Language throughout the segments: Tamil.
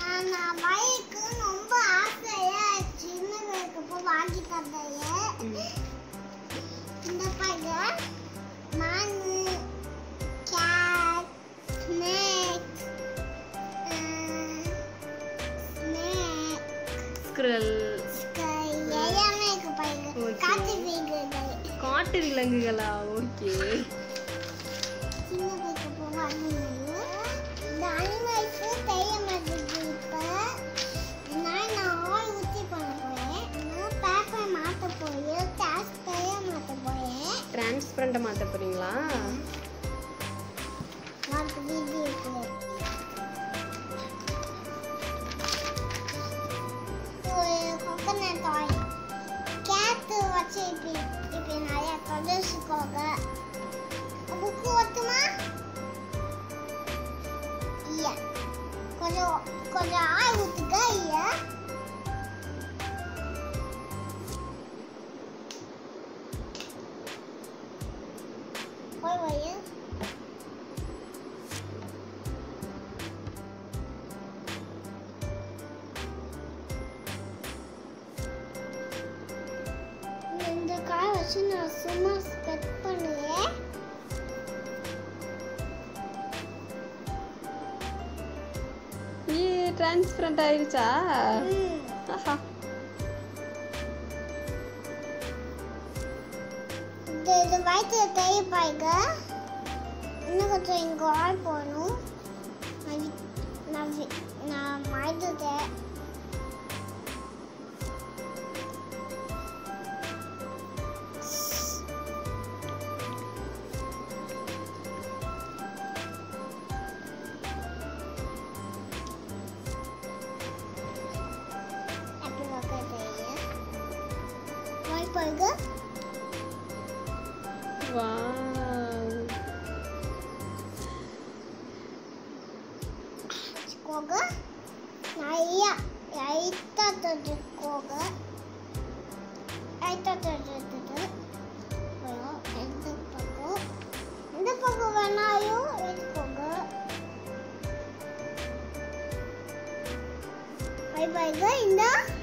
நான் பைக்கு ரொம்ப ஆசையா சின்ன வயசுக்கு வாங்கி தந்தையே இந்த பைக்கு மானு கேட் ஸ்னேக் ஸ்னேக் ஸ்க்ரல் எல்லாமே இருக்கு பைக்கு Okay. காத்து வீடுகள் காட்டு விலங்குகளா ஓகே சின்ன பைக்கு போக இந்த அனிமல்ஸ் தெரிய மாட்டேங்குது இப்போ நான் நான் ஆயில் ஊற்றி பண்ண போறேன் நான் பேப்பர் மாற்ற போய் கேஷ் தெரிய மாற்ற போறேன் டிரான்ஸ்பரண்ட்டை மாற்ற போறீங்களா నాకు వీడియో కోకోనట్ ఆయిల్ క్యాట్ వచ్చి ఇప్పుడు ఇప్పుడు நிறைய ప్రదర్శించుకోక బుక్ వద్దుమా ఇయ్య కొంచెం కొంచెం ఆయిల్ ఉత్తుగా ఇయ్య పోయి పోయి இந்த காய் வச்சு நான் சும்மா ஸ்பெட் பண்ணுவேன் ஏ டிரான்ஸ்பரண்ட் ஆயிருச்சா ஆஹா இது இது வயிற்று தேய்ப்பாய்ங்க இன்னும் கொஞ்சம் இங்கே ஆள் போகணும் நான் வி- நான் வி- நான் மறந்துட்டேன் எப்படி வைக்க தெரியும் வாய்ப்பாய்ங்க வாவ் வச்சுக்கோங்க நிறையா லைட்டாக தொட்டுக்கோங்க லைட்டாக தொட்டுட்டு அப்புறம் எந்த பக்கம் எந்த பக்கம் வேணாலும் எடுத்துக்கோங்க பை பைக இந்த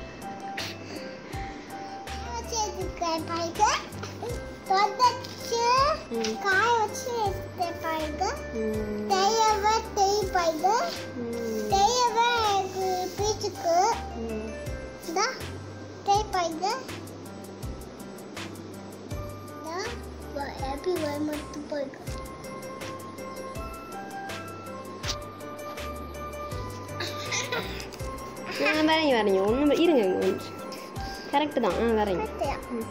வச்சிருக்கேன் பைக தொதச்சு ம். காய வச்சு எடுத்தேன் பைக ம். தேயவ தேய் பைக ம். தேயவ எனக்கு பீச்சுக்கு ம். இந்த தேய் பைக ஹாப்பி வை மட்டும் போய்க்கு ஆ வரைங்க வரைங்க ஒன்றும் இருங்க கரெக்டு தான் ஆ வரைங்க ம்.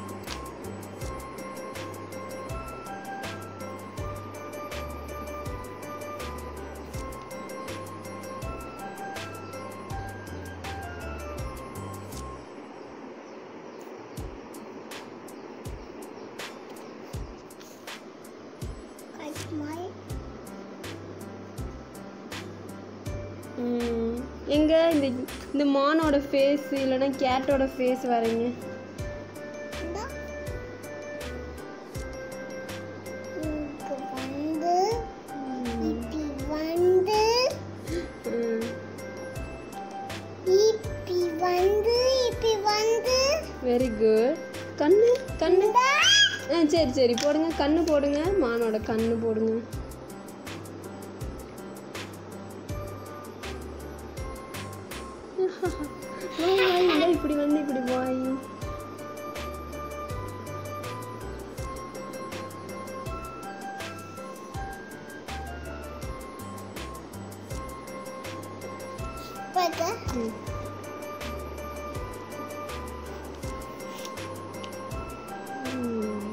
ம். எங்க இந்த இந்த மானோட ஃபேஸ் இல்லைன்னா கேட்டோட ஃபேஸ் வரைங்க வந்து இப்படி வந்து ம். இப்படி வந்து இப்படி வந்து வெரி குட் கண்ணு கண்ணு ஆ சரி சரி போடுங்க கண்ணு போடுங்க மானோட கண்ணு போடுங்க வாய், வாய், வாய், இப்படி வந்து இப்படி வாய் பாருங்க ம். ம்.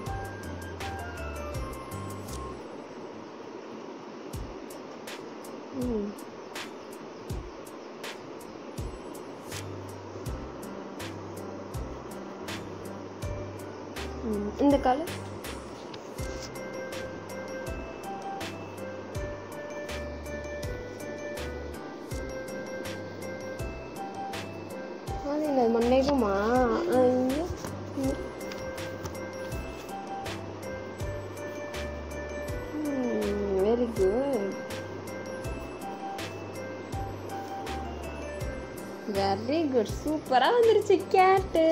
ம். ம். இந்த கலர் அது மண்ணேகமா இங்கே வெரி குட் வெரி குட் சூப்பராக வந்துருச்சு கேட்டு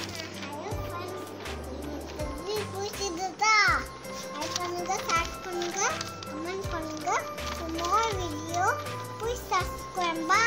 பிடிச்சிருந்தா லைக் பண்ணுங்க ஷேர் பண்ணுங்க கமெண்ட் பண்ணுங்க for more video please subscribe bye